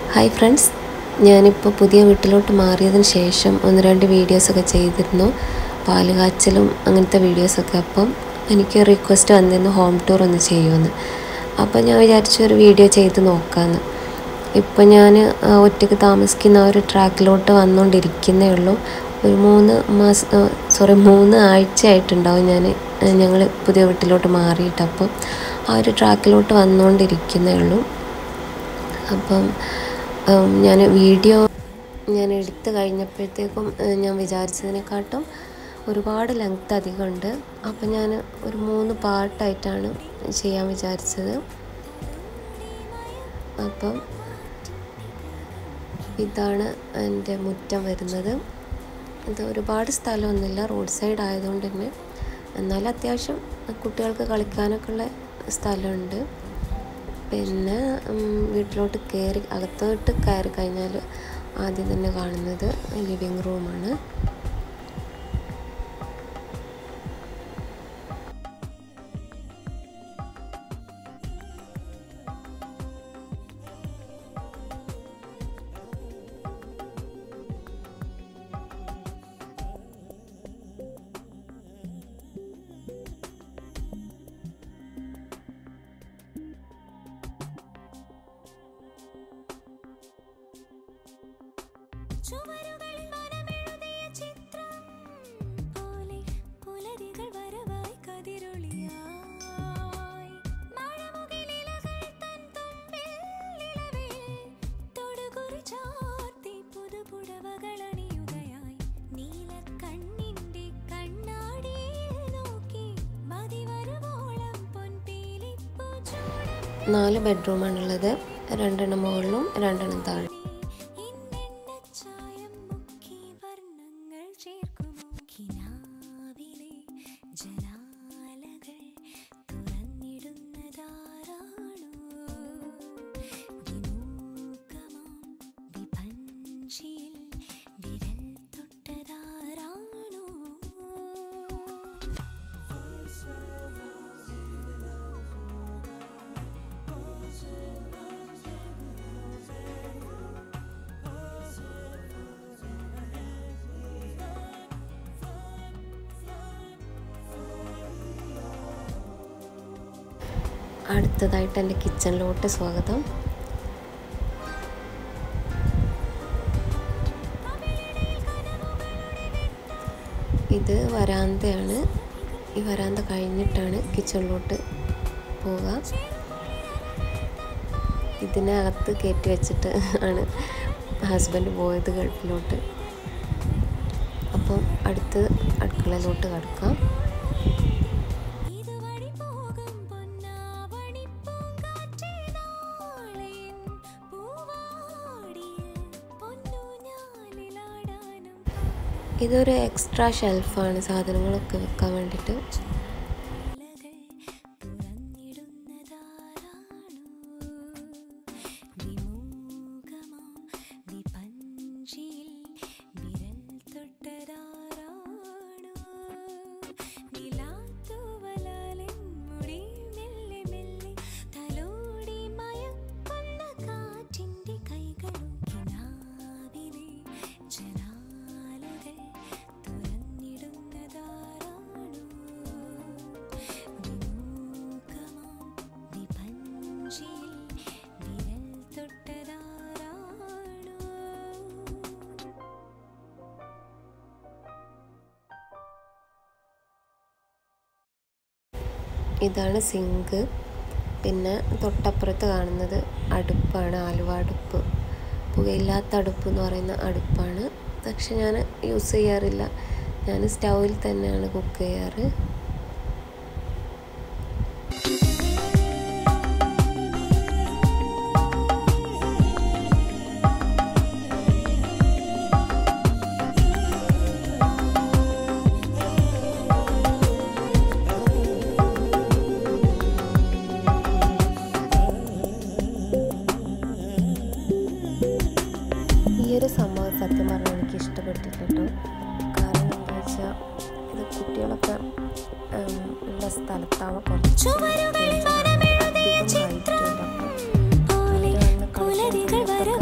Hi friends ഞാനിപ്പോൾ പുതിയ വീട്ടിലോട്ട് മാറിയതിന് ശേഷം ഒന്ന് രണ്ട് വീഡിയോസൊക്കെ ചെയ്തിരുന്നു പാല് കാച്ചലും അങ്ങനത്തെ വീഡിയോസൊക്കെ അപ്പം എനിക്ക് റിക്വസ്റ്റ് വന്നിരുന്നു ഹോം ടൂർ ഒന്ന് ചെയ്യുമെന്ന് അപ്പോൾ ഞാൻ വിചാരിച്ചു ഒരു വീഡിയോ ചെയ്ത് നോക്കാമെന്ന് ഇപ്പം ഞാൻ ഒറ്റയ്ക്ക് താമസിക്കുന്ന ആ ഒരു ട്രാക്കിലോട്ട് വന്നുകൊണ്ടിരിക്കുന്നേ ഉള്ളൂ ഒരു മൂന്ന് മാസം സോറി മൂന്ന് ആഴ്ച ആയിട്ടുണ്ടാവും ഞാൻ ഞങ്ങൾ പുതിയ വീട്ടിലോട്ട് മാറിയിട്ട് അപ്പം ആ ഒരു ട്രാക്കിലോട്ട് വന്നുകൊണ്ടിരിക്കുന്നേ ഉള്ളൂ അപ്പം ഞാൻ വീഡിയോ ഞാൻ എടുത്തു കഴിഞ്ഞപ്പോഴത്തേക്കും ഏഹ്, ഞാൻ വിചാരിച്ചതിനെക്കാട്ടും ഒരുപാട് ലെങ്ത് അധികമുണ്ട് അപ്പം ഞാൻ ഒരു മൂന്ന് പാർട്ടായിട്ടാണ് ചെയ്യാൻ വിചാരിച്ചത് അപ്പം ഇതാണ് എൻ്റെ മുറ്റം വരുന്നത് ഇത് ഒരുപാട് സ്ഥലമൊന്നുമില്ല റോഡ് സൈഡ് ആയതുകൊണ്ട് തന്നെ എന്നാലും അത്യാവശ്യം കുട്ടികൾക്ക് കളിക്കാനൊക്കെ ഉള്ള സ്ഥലമുണ്ട് പിന്നെ ഉം, വീട്ടിലോട്ട് കയറി അകത്തോട്ട് കയറി കഴിഞ്ഞാൽ ആദ്യം തന്നെ കാണുന്നത് ലിവിങ് റൂമാണ് ചുവരുകളിൽ മനമെഴുതിയ ചിത്രം പോലെ പുലരികൾ വരവായി കതിരൊളിയായി മഴമുകിലിലകൾ തൻ തുമ്പിൽ നിലവിൽ തൊടുകുറി ചാർത്തി പുതുപുടവകളണിയുകയായി നീലക്കണ്ണിന്റെ കണ്ണാടിയിൽ നോക്കി മതിവരുവോളം പൊൻപീലിപ്പൂ ചൂടും നാല് ബെഡ്റൂമാണുള്ളത് രണ്ടെണ്ണം മുകളിലും രണ്ടെണ്ണം താഴെ ഇന്നെണ്ണച്ചായം മുക്കി വർണ്ണങ്ങൾ ചേർക്കുമോ കിനാവിലെ ജനാലകൾ തുറന്നിടുന്നതാരാണോ വിമുഖമാം വിഭഞ്ചിയിൽ വിരൽ തൊട്ടതാരാണോ അടുത്തതായിട്ട് എൻ്റെ കിച്ചണിലോട്ട് സ്വാഗതം ഇത് വരാന്തയാണ് ഈ വരാന്ത കഴിഞ്ഞിട്ടാണ് കിച്ചണിലോട്ട് പോവുക ഇതിനകത്ത് കയറ്റി വെച്ചിട്ട് ആണ് ഹസ്ബൻഡ് പോയത് ഗൾഫിലോട്ട് അപ്പം അടുത്ത് അടുക്കളയിലോട്ട് കിടക്കാം ഇതുവഴി പോകും പൊന്നാവണി പൂങ്കാറ്റേ നാളെയും പൂവാടിയിൽ പൊന്നൂഞ്ഞാലിലാടാനും ഇതൊരു എക്സ്ട്രാ ഷെൽഫാണ് സാധനങ്ങളൊക്കെ വെക്കാൻ വേണ്ടിയിട്ട് ഇലകൾ തുറന്നിടുന്നതാരാണോ വിമുഖമാം വിപഞ്ചിയിൽ വിരൽ തൊട്ടതാരാണോ നിലാത്തൂവലാലിൻ മുടി മെല്ലെ മെല്ലെ തലോടി മയക്കുന്ന കാറ്റിന്റെ കൈകളും കിനാവിലെ ജനാലകൾ തുറന്നിടുന്നതാരാണോ വിമുഖമാം വിപഞ്ചിയിൽ വിരൽ തൊട്ടതാരാണോ ഇതാണ് സിങ്ക് പിന്നെ തൊട്ടപ്പുറത്ത് കാണുന്നത് അടുപ്പാണ് ആലുവ അടുപ്പ് പുകയില്ലാത്ത അടുപ്പ് എന്ന് പറയുന്ന അടുപ്പാണ് പക്ഷെ ഞാൻ യൂസ് ചെയ്യാറില്ല ഞാൻ സ്റ്റൗവിൽ തന്നെയാണ് കുക്ക് ചെയ്യാറ് ഈ ഒരു സംഭവം സത്യം പറഞ്ഞാൽ എനിക്ക് ഇഷ്ടപ്പെട്ടില്ല കേട്ടോ കാരണം എന്താ വെച്ചാൽ ഇത് കുട്ടികളൊക്കെ ഉം, ഉള്ള സ്ഥലത്താണ് കുറച്ച് ചുവരുകളിൽ അധികം മനമെഴുതിയ height ഉണ്ട്. അപ്പം പോലെ അവര് വന്ന് കളിക്കാൻ പുലരികൾ സമയത്തൊക്കെ